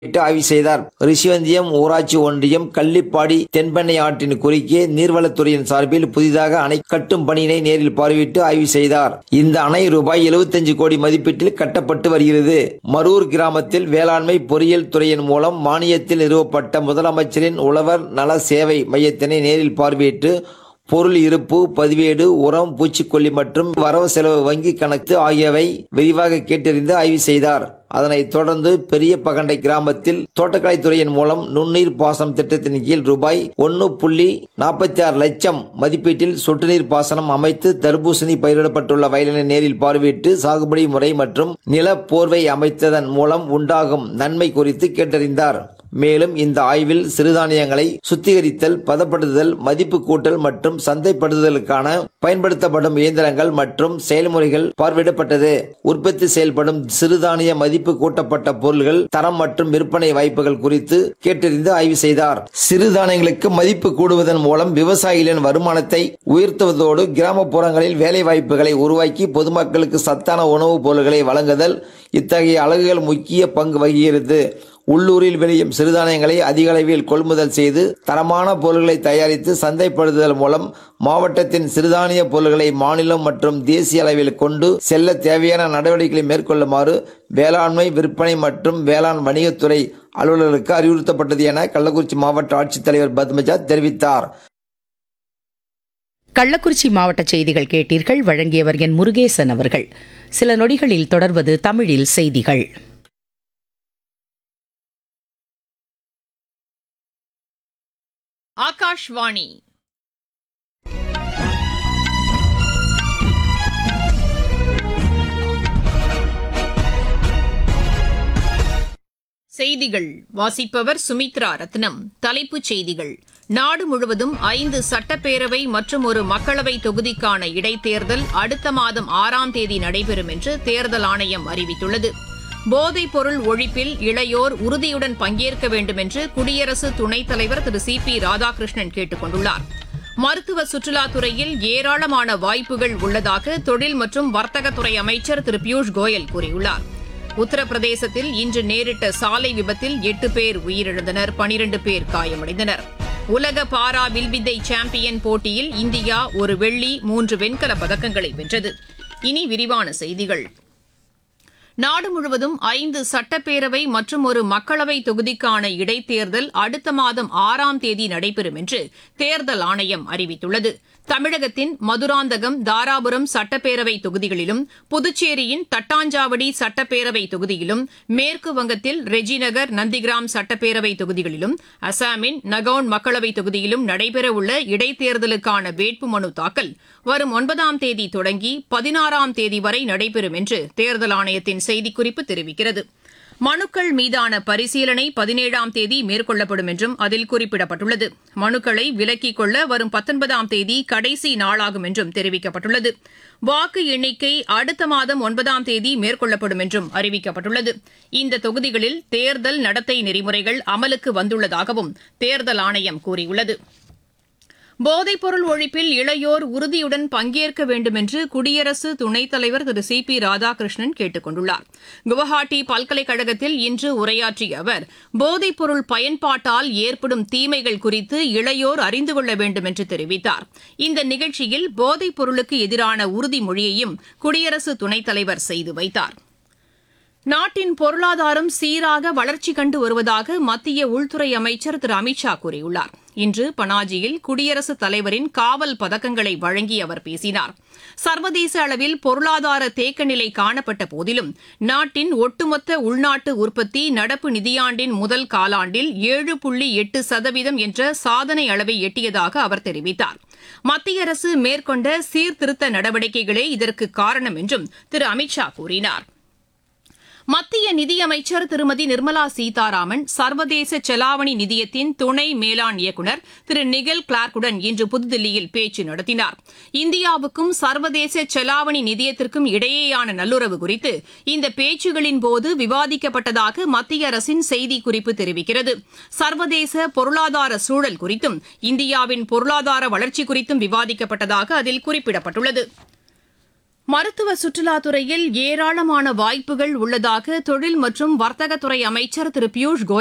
இட்டு ஆய்வு செய்தார் ரிஷிவந்தியம் ஊராட்சி ஒன்றியம் கள்ளிப்பாடி தென்பெண்ணை ஆற்றின் குறுக்கே நீர்வளத்துறையின் சார்பில் புதிதாக அணை கட்டும் பணியினை நேரில் பார்வையிட்டு ஆய்வு செய்தார் இந்த அணை ரூபாய் 75 கோடி மதிப்பீட்டில் கட்டப்பட்டு வருகிறது மரூர் கிராமத்தில் வேளாண்மை பொறியியல் துறையின் மூலம் மானியத்தில் நிறுவப்பட்ட முதலமைச்சரின் உழவர் நல சேவை மையத்தினை நேரில் பார்வையிட்டு பொருள் இருப்பு பதிவேடு உரம் பூச்சிக்கொல்லி மற்றும் வரவு செலவு வங்கி கணக்கு ஆகியவை விரிவாக கேட்டறிந்து ஆய்வு செய்தார் அதனைத் தொடர்ந்து பெரிய பகண்டை கிராமத்தில் தோட்டக்கலைத்துறையின் மூலம் நுண்ணீர் பாசனம் திட்டத்தின் கீழ் ரூபாய் ஒன்னு புள்ளி நாற்பத்தி ஆறு லட்சம் மதிப்பீட்டில் சொட்டு நீர் பாசனம் அமைத்து தர்பூசணி பயிரிடப்பட்டுள்ள வயலினை நேரில் பார்வையிட்டு சாகுபடி முறை மற்றும் நில போர்வை அமைத்ததன் மூலம் உண்டாகும் நன்மை குறித்து கேட்டறிந்தார் மேலும் இந்த ஆய்வில் சிறுதானியங்களை சுத்திகரித்தல் பதப்படுத்துதல் மதிப்பு கூட்டல் மற்றும் சந்தைப்படுத்துதலுக்கான பயன்படுத்தப்படும் இயந்திரங்கள் மற்றும் செயல்முறைகள் பார்வையிடப்பட்டது உற்பத்தி செயல்படும் சிறுதானிய மதிப்பு கூட்டப்பட்ட பொருள்கள் தரம் மற்றும் விற்பனை வாய்ப்புகள் குறித்து கேட்டறிந்து ஆய்வு செய்தார் சிறுதானியங்களுக்கு மதிப்பு கூடுவதன் மூலம் விவசாயிகளின் வருமானத்தை உயர்த்துவதோடு கிராமப்புறங்களில் வேலை வாய்ப்புகளை உருவாக்கி பொதுமக்களுக்கு சத்தான உணவுப் பொருட்களை வழங்குதல் இத்தகைய அலகுகள் முக்கிய பங்கு வகிக்கிறது உள்ளூரில் விளையும் சிறுதானியங்களை அதிக அளவில் கொள்முதல் செய்து தரமான பொருட்களை தயாரித்து சந்தைப்படுத்துதல் மூலம் மாவட்டத்தின் சிறுதானிய பொருட்களை மாநிலம் மற்றும் தேசிய அளவில் கொண்டு செல்ல தேவையான நடவடிக்கைகளை மேற்கொள்ளுமாறு வேளாண்மை விற்பனை மற்றும் வேளாண் வணிகத்துறை அலுவலர்களுக்கு அறிவுறுத்தப்பட்டது என கள்ளக்குறிச்சி மாவட்ட ஆட்சித்தலைவர் பத்மஜா தெரிவித்தார் கள்ளக்குறிச்சி மாவட்ட செய்திகள் கேட்டீர்கள் வழங்கியவர் என் முருகேசன் அவர்கள் சில நொடிகளில் தொடர்வது தமிழில் செய்திகள் ஆகாஷ்வாணி செய்திகள் வாசிப்பவர் சுமித்ரா ரத்னம் தலைப்புச் செய்திகள் நாடு முழுவதும் ஐந்து சட்டப்பேரவை மற்றும் ஒரு மக்களவை தொகுதிக்கான இடைத்தேர்தல் அடுத்த மாதம் ஆறாம் தேதி நடைபெறும் என்று தேர்தல் ஆணையம் அறிவித்துள்ளது போதைப் பொருள் ஒழிப்பில் இளையோர் உறுதியுடன் பங்கேற்க வேண்டும் என்று குடியரசு துணைத் தலைவர் திரு சி பி ராதாகிருஷ்ணன் கேட்டுக் கொண்டுள்ளார் மருத்துவ சுற்றுலாத்துறையில் ஏராளமான வாய்ப்புகள் உள்ளதாக தொழில் மற்றும் வர்த்தகத்துறை அமைச்சர் திரு பியூஷ் கோயல் கூறியுள்ளார் உத்தரப்பிரதேசத்தில் இன்று நேரிட்ட சாலை விபத்தில் எட்டு பேர் உயிரிழந்தனர் பனிரண்டு பேர் காயமடைந்தனர் உலக பாரா வில்வித்தை சாம்பியன் போட்டியில் இந்தியா ஒரு வெள்ளி மூன்று வெண்கலப் பதக்கங்களை வென்றது இனி விரிவான செய்திகள் நாடு முழுவதும் ஐந்து சட்டப்பேரவை மற்றும் ஒரு மக்களவை தொகுதிக்கான இடைத்தேர்தல் அடுத்த மாதம் ஆறாம் தேதி நடைபெறும் என்று தேர்தல் ஆணையம் அறிவித்துள்ளது தமிழகத்தின் மதுராந்தகம் தாராபுரம் சட்டப்பேரவை தொகுதிகளிலும் புதுச்சேரியின் தட்டாஞ்சாவடி சட்டப்பேரவை தொகுதியிலும் மேற்கு வங்கத்தில் ரெஜிநகர் நந்திகிராம் சட்டப்பேரவை தொகுதிகளிலும் அசாமின் நகவுன் மக்களவை தொகுதியிலும் நடைபெறவுள்ள இடைத்தேர்தலுக்கான வேட்புமனு தாக்கல் வரும் ஒன்பதாம் தேதி தொடங்கி பதினாறாம் தேதி வரை நடைபெறும் என்று தேர்தல் ஆணையத்தின் செய்திக்குறிப்பு தெரிவிக்கிறது மனுக்கள் மீதான பரிசீலனை பதினேழாம் தேதி மேற்கொள்ளப்படும் என்றும் அதில் குறிப்பிடப்பட்டுள்ளது மனுக்களை விலக்கிக் கொள்ள வரும் பத்தொன்பதாம் தேதி கடைசி நாளாகும் என்றும் தெரிவிக்கப்பட்டுள்ளது வாக்கு எண்ணிக்கை அடுத்த மாதம் ஒன்பதாம் தேதி மேற்கொள்ளப்படும் என்றும் அறிவிக்கப்பட்டுள்ளது இந்த தொகுதிகளில் தேர்தல் நடத்தை நெறிமுறைகள் அமலுக்கு வந்துள்ளதாகவும் தேர்தல் ஆணையம் கூறியுள்ளது போதைப்பொருள் ஒழிப்பில் இளையோர் உறுதியுடன் பங்கேற்க வேண்டும் என்று குடியரசு துணைத் தலைவர் திரு சி பி ராதாகிருஷ்ணன் கேட்டுக் கொண்டுள்ளார் குவஹாட்டி பல்கலைக்கழகத்தில் இன்று உரையாற்றிய அவர் போதைப்பொருள் பயன்பாட்டால் ஏற்படும் தீமைகள் குறித்து இளையோர் அறிந்து கொள்ள வேண்டும் என்று தெரிவித்தார் இந்த நிகழ்ச்சியில் போதைப் பொருளுக்கு எதிரான உறுதிமொழியையும் குடியரசு துணைத் தலைவர் செய்து வைத்தார் நாட்டின் பொருளாதாரம் சீராக வளர்ச்சி கண்டு வருவதாக மத்திய உள்துறை அமைச்சர் திரு அமித்ஷா கூறியுள்ளார் இன்று பனாஜியில் குடியரசுத் தலைவரின் காவல் பதக்கங்களை வழங்கி அவர் பேசினார் சர்வதேச அளவில் பொருளாதார தேக்கநிலை காணப்பட்ட போதிலும் நாட்டின் ஒட்டுமொத்த உள்நாட்டு உற்பத்தி நடப்பு நிதியாண்டின் முதல் காலாண்டில் ஏழு புள்ளி எட்டு சதவீதம் என்ற சாதனை அளவை எட்டியதாக அவர் தெரிவித்தார் மத்திய அரசு மேற்கொண்ட சீர்திருத்த நடவடிக்கைகளே இதற்கு காரணம் என்றும் திரு அமித்ஷா கூறினார் மத்திய நிதியமைச்சர் திருமதி நிர்மலா சீதாராமன் சர்வதேச செலாவணி நிதியத்தின் துணை மேலாண் இயக்குநர் திரு நிகல் கிளார்க்குடன் இன்று புதுதில்லியில் பேச்சு நடத்தினார் இந்தியாவுக்கும் சர்வதேச செலாவணி நிதியத்திற்கும் இடையேயான நல்லுறவு குறித்து இந்த பேச்சுகளின் போது விவாதிக்கப்பட்டதாக மத்திய அரசின் செய்திக்குறிப்பு தெரிவிக்கிறது சர்வதேச பொருளாதார சூழல் குறித்தும் இந்தியாவின் பொருளாதார வளர்ச்சி குறித்தும் விவாதிக்கப்பட்டதாக அதில் குறிப்பிடப்பட்டுள்ளது மருத்துவ சுற்றுலாத்துறையில் ஏராளமான வாய்ப்புகள் உள்ளதாக தொழில் மற்றும் வர்த்தகத்துறை அமைச்சர் திரு பியூஷ் கோயல்